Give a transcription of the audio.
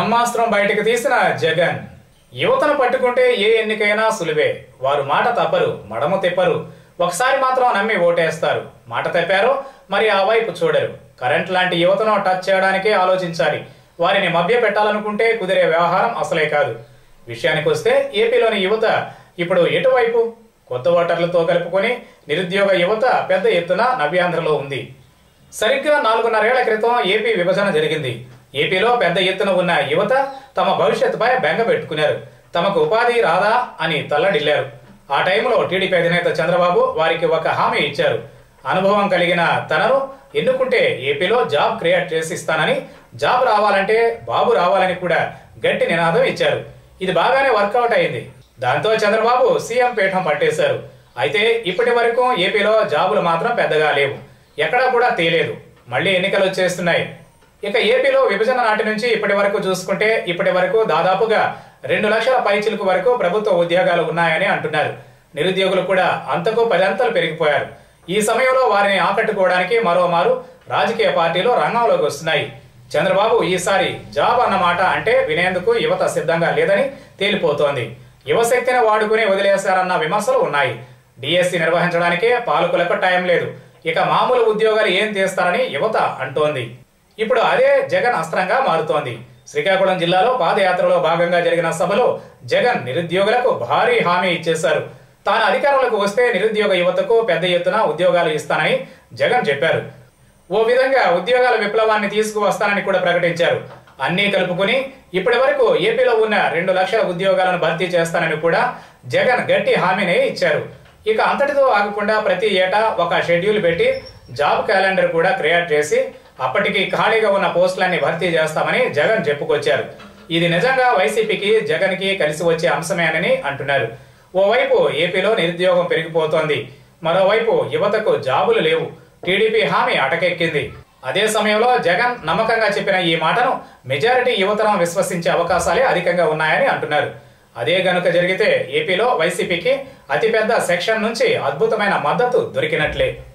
బ్రహ్మాస్త్రం బయటకు తీసిన జగన్ యువతను పట్టుకుంటే ఏ ఎన్నికైనా సులువే వారు మాట తప్పరు మడమ తిప్పరు ఒకసారి మాత్రం నమ్మి ఓటేస్తారు మాట తప్పారో మరి ఆ వైపు చూడరు కరెంట్ లాంటి యువతను టచ్ చేయడానికే ఆలోచించాలి వారిని మభ్య పెట్టాలనుకుంటే కుదిరే వ్యవహారం అసలే కాదు విషయానికి వస్తే ఏపీలోని యువత ఇప్పుడు ఎటువైపు కొత్త ఓటర్లతో కలుపుకొని నిరుద్యోగ యువత పెద్ద ఎత్తున నవ్యాంధ్రలో ఉంది సరిగ్గా నాలుగున్నరేళ్ల క్రితం ఏపీ విభజన జరిగింది ఏపీలో పెద్ద ఎత్తున ఉన్న యువత తమ భవిష్యత్తుపై బెంగ పెట్టుకున్నారు తమకు ఉపాధి రాదా అని తల్లడిల్లారు ఆ టైంలో టీడీపీ అధినేత చంద్రబాబు వారికి ఒక హామీ ఇచ్చారు అనుభవం కలిగిన తనను ఎన్నుకుంటే ఏపీలో జాబ్ క్రియేట్ చేసి ఇస్తానని జాబ్ రావాలంటే బాబు రావాలని కూడా గట్టి నినాదం ఇచ్చారు ఇది బాగానే వర్కౌట్ అయింది దాంతో చంద్రబాబు సీఎం పీఠం పట్టేశారు అయితే ఇప్పటి వరకు ఏపీలో జాబులు మాత్రం పెద్దగా లేవు ఎక్కడా కూడా తేలేదు మళ్ళీ ఎన్నికలు వచ్చేస్తున్నాయి ఇక ఏపీలో విభజన నాటి నుంచి ఇప్పటి వరకు చూసుకుంటే ఇప్పటి వరకు దాదాపుగా రెండు లక్షల పైచిలకు వరకు ప్రభుత్వ ఉద్యోగాలు ఉన్నాయని అంటున్నారు నిరుద్యోగులు కూడా అంతకు పదంతలు పెరిగిపోయారు ఈ సమయంలో వారిని ఆకట్టుకోవడానికి మరోమారు రాజకీయ పార్టీలు రంగంలోకి వస్తున్నాయి చంద్రబాబు ఈసారి జాబ్ అన్నమాట అంటే వినేందుకు యువత సిద్ధంగా లేదని తేలిపోతోంది యువశక్తిని వాడుకుని వదిలేశారన్న విమర్శలు ఉన్నాయి డిఎస్సి నిర్వహించడానికే పాలకులకు టైం లేదు ఇక మామూలు ఉద్యోగాలు ఏం తీస్తారని యువత అంటోంది ఇప్పుడు అదే జగన్ అస్త్రంగా మారుతోంది శ్రీకాకుళం జిల్లాలో పాదయాత్రలో భాగంగా జరిగిన సభలో జగన్ నిరుద్యోగులకు భారీ హామీ ఇచ్చేశారు తాను అధికారంలోకి వస్తే నిరుద్యోగ యువతకు పెద్ద ఎత్తున ఉద్యోగాలు ఇస్తానని జగన్ చెప్పారు ఓ విధంగా ఉద్యోగాల విప్లవాన్ని తీసుకువస్తానని కూడా ప్రకటించారు అన్నీ కలుపుకుని ఇప్పటి వరకు ఏపీలో ఉన్న రెండు లక్షల ఉద్యోగాలను భర్తీ చేస్తానని కూడా జగన్ గట్టి హామీని ఇచ్చారు ఇక అంతటితో ఆగకుండా ప్రతి ఏటా ఒక షెడ్యూల్ పెట్టి జాబ్ క్యాలెండర్ కూడా క్రియేట్ చేసి అప్పటికి ఖాళీగా ఉన్న పోస్టులన్నీ భర్తీ చేస్తామని జగన్ చెప్పుకొచ్చారు ఇది నిజంగా వైసీపీకి జగన్కి కలిసి వచ్చే అంశమేనని అంటున్నారు ఓవైపు ఏపీలో నిరుద్యోగం పెరిగిపోతోంది మరోవైపు యువతకు జాబులు లేవు టీడీపీ హామీ అటకెక్కింది అదే సమయంలో జగన్ నమ్మకంగా చెప్పిన ఈ మాటను మెజారిటీ యువతరం విశ్వసించే అవకాశాలే అధికంగా ఉన్నాయని అంటున్నారు అదే గనుక జరిగితే ఏపీలో వైసీపీకి అతిపెద్ద సెక్షన్ నుంచి అద్భుతమైన మద్దతు దొరికినట్లే